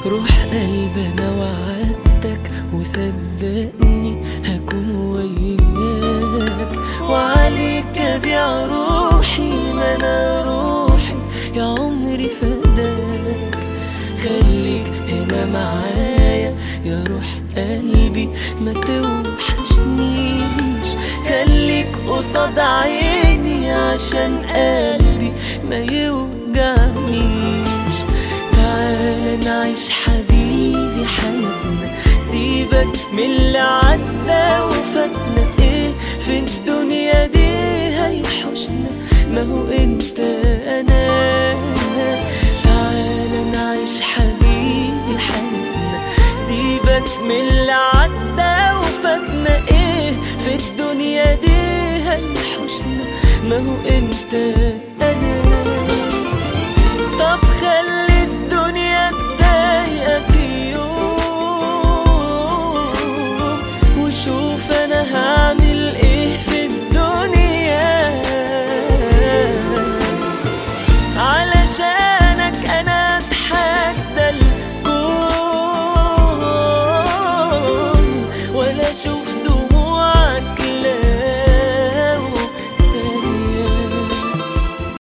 روح قلب انا وعدتك وصدقني هكون وياك وعليك ابيع روحي ما انا روحي يا عمري فداك خليك هنا معايا يا روح قلبي ما توحشنيش خليك قصاد عيني عشان قلبي ما يوجعنيش تعال نعيش حبيبي حياتنا سيبك من اللي عدى وفاتنا ايه في الدنيا دي هيحوشنا ما هو انت انا تعال نعيش حبيبي حياتنا سيبك من اللي عدى وفاتنا ايه في الدنيا دي هيحوشنا ما هو انت انا طب خلي الدنيا تضايقك يوم وشوف انا هعمل ايه في الدنيا علشانك انا اتحدى الكون ولا اشوف